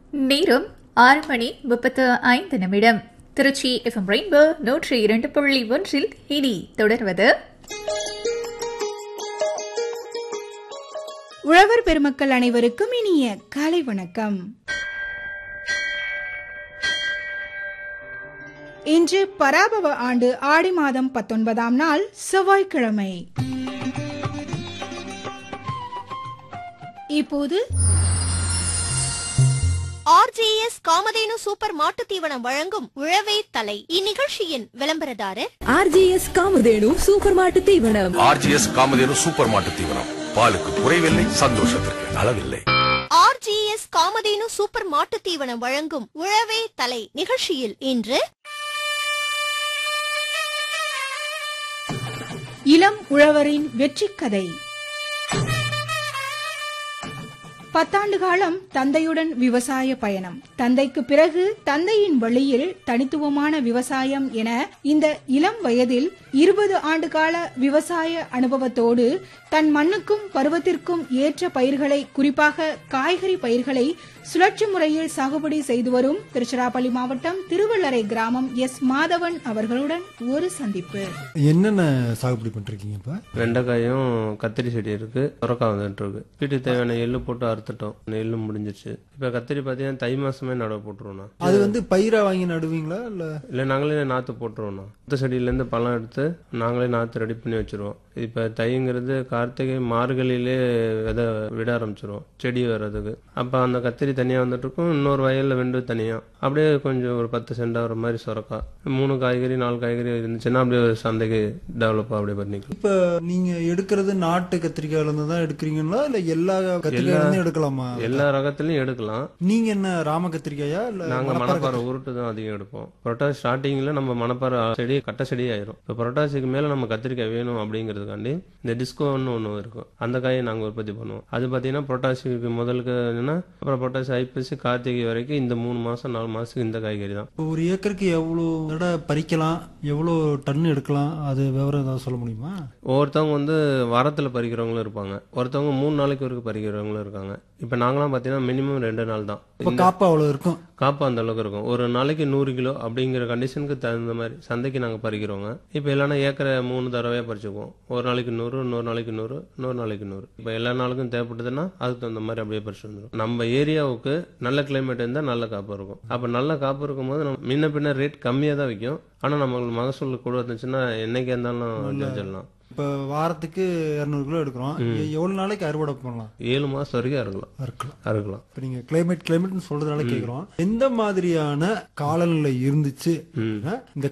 நேரம் ஆறு மணி முப்பத்து ஐந்து நிமிடம் திருச்சி எஃப்எம் ரெயின்போ நூற்றி இரண்டு புள்ளி ஒன்றில் இனி தொடர்வது உழவர் பெருமக்கள் அனைவருக்கும் இனிய காலை வணக்கம் இன்று பராபவ ஆண்டு ஆடி மாதம் பத்தொன்பதாம் நாள் செவ்வாய்க்கிழமை இப்போது ஆர்ஜேஎஸ் காமதேனு சூப்பர் மாட்டுத் தீவனம் வழங்கும் உழவே தலை இந்நிகழ்ச்சியின் விளம்பரதாரர் ஆர்ஜிஎஸ் காமதேனு சூப்பர் மாட்டு தீவனம் ஆர்ஜிஎஸ் காமதேனு சூப்பர் மாட்டு தீவனம் பாலுக்கு குறைவில்லை சந்தோஷத்திற்கு அளவில்லை ஆர்ஜிஎஸ் காமதேனு சூப்பர் மாட்டுத் தீவனம் வழங்கும் உழவே தலை நிகழ்ச்சியில் இன்று இளம் உழவரின் வெற்றிக் கதை பத்தாண்டு காலம் தந்தையுடன் விவசாய பயணம் தந்தைக்கு பிறகு தந்தையின் வழியில் தனித்துவமான விவசாயம் என இந்த இளம் வயதில் இருபது ஆண்டு கால விவசாய அனுபவத்தோடு தன் மண்ணுக்கும் பருவத்திற்கும் ஏற்ற பயிர்களை குறிப்பாக காய்கறி பயிர்களை சுழற்சி முறையில் சாகுபடி செய்து வரும் திருச்சிராப்பள்ளி மாவட்டம் திருவள்ளரை கிராமம் எஸ் மாதவன் அவர்களுடன் ஒரு சந்திப்பு என்னென்ன சாகுபடி பண்ணிருக்கீங்க இப்ப வெண்டைக்காயும் கத்திரி செடி இருக்கு சுரக்காய் வந்துட்டு இருக்கு வீட்டுக்கு தேவையான எள்ளு போட்டு அறுத்துட்டோம் எள்ளு முடிஞ்சிருச்சு இப்ப கத்திரி பாத்தீங்கன்னா தை மாசமே நடவு போட்டுருவோம்ண்ணா அது வந்து பயிரா வாங்கி நடுவீங்களா இல்ல இல்ல நாங்களே நாத்து போட்டுருவோம்ண்ணா மத்த செடியில இருந்து பழம் எடுத்து நாங்களே நாத்து ரெடி பண்ணி வச்சிருவோம் இப்ப தைங்கிறது கார்த்திகை மார்கழியிலே விதை விட ஆரம்பிச்சிருவோம் செடி வர்றதுக்கு அப்ப அந்த கத்திரி தனியா வந்துட்டு இருக்கும் இன்னொரு வயல்ல வெண்டு தனியா அப்படியே கொஞ்சம் ஒரு பத்து சென்ட் வர மாதிரி சுரக்காய் மூணு காய்கறி நாலு காய்கறி இருந்துச்சுன்னா அப்படியே ஒரு சந்தைக்கு டெவலப் அப்படியே பண்ணிக்கலாம் இப்ப நீங்க எடுக்கிறது நாட்டு கத்திரிக்காயில இருந்து தான் எடுக்கிறீங்களா இல்ல எல்லா கத்திரிக்காயில இருந்தும் எடுக்கலாமா எல்லா ரகத்துலயும் எடுக்கலாம் நீங்க என்ன ராம கத்திரிக்காயா இல்ல நாங்க மணப்பாறை மணப்பாறை உருட்டு தான் அதிகம் எடுப்போம் புரட்டாசி ஸ்டார்டிங்ல நம்ம மணப்பாறை செடி கட்ட செடி ஆயிரும் இப்போ புரட்டாசிக்கு மேல நம்ம கத்திரிக்காய் வேணும் அப்படிங்கிறதுக்காண்டி இந்த டிஸ்கோன்னு ஒன்று இருக்கும் அந்த காயை நாங்க உற்பத்தி பண்ணுவோம் அது பாத்தீங்கன்னா புரட்டாசிக்கு முதலுக்கு என்னன்னா அப்புறம் புரட்டாசி ஐப்பசி கார்த்திகை வரைக்கும் இந்த மூணு மாசம் நாலு மாசத்துக்கு இந்த காய்கறி தான் இப்ப ஒரு ஏக்கருக்கு எவ்வளவு தடவை பறிக்கலாம் எவ்வளவு டன் எடுக்கலாம் அது விவரம் ஏதாவது சொல்ல முடியுமா ஒவ்வொருத்தவங்க வந்து வாரத்தில் பறிக்கிறவங்களும் இருப்பாங்க ஒருத்தவங்க மூணு நாளைக்கு வரைக்கும் பறிக்கிறவங்களும் இருக்காங்க இப்போ நாங்களாம் பார்த்தீங்கன்னா மினிமம் ரெண்டு நாள் தான் இப்ப காப்பு அவ்வளவு இருக்கும் காப்பு அந்த அளவுக்கு இருக்கும் ஒரு நாளைக்கு நூறு கிலோ அப்படிங்கிற கண்டிஷனுக்கு தகுந்த மாதிரி சந்தைக்கு நாங்கள் பறிக்கிறோங்க இப்போ இல்லைன்னா ஏக்கரை மூணு தடவையாக பறிச்சுக்குவோம் ஒரு நாளைக்கு நூறு இன்னொரு நாளைக்கு நூறு இன்னொரு நாளைக்கு நூறு இப்போ எல்லா நாளுக்கும் தேவைப்பட்டதுன்னா அதுக்கு தகுந்த மாதிரி அப்படியே பறிச்சு வந்துடும் நம்ம ஏரியாவுக்கு நல்ல கிளைமேட் இருந்தால் நல்ல காப்பு இருக்கும் அப்போ நல்ல காப்பு இருக்கும்போது நம்ம முன்ன பின்ன ரேட் கம்மியாக தான் விற்கும் ஆனால் நம்மளுக்கு மகசூல் கூட இருந்துச்சுன்னா என்னைக்கே இருந்தாலும் வச்சிடலாம் இப்ப வாரத்துக்கு இருநூறு கிலோ எடுக்கிறோம் எ- எவ்வளவு நாளைக்கு அறுவடை பண்ணலாம் ஏழு மாதம் வரைக்கும் அறுக்கலாம் அறுக்கலாம் அறுக்கலாம் இப்ப நீங்க கிளைமேட் கிளைமேட்னு சொல்றதுனால கேக்குறோம் எந்த மாதிரியான காலநிலை இருந்துச்சு அப்படின்னா இந்த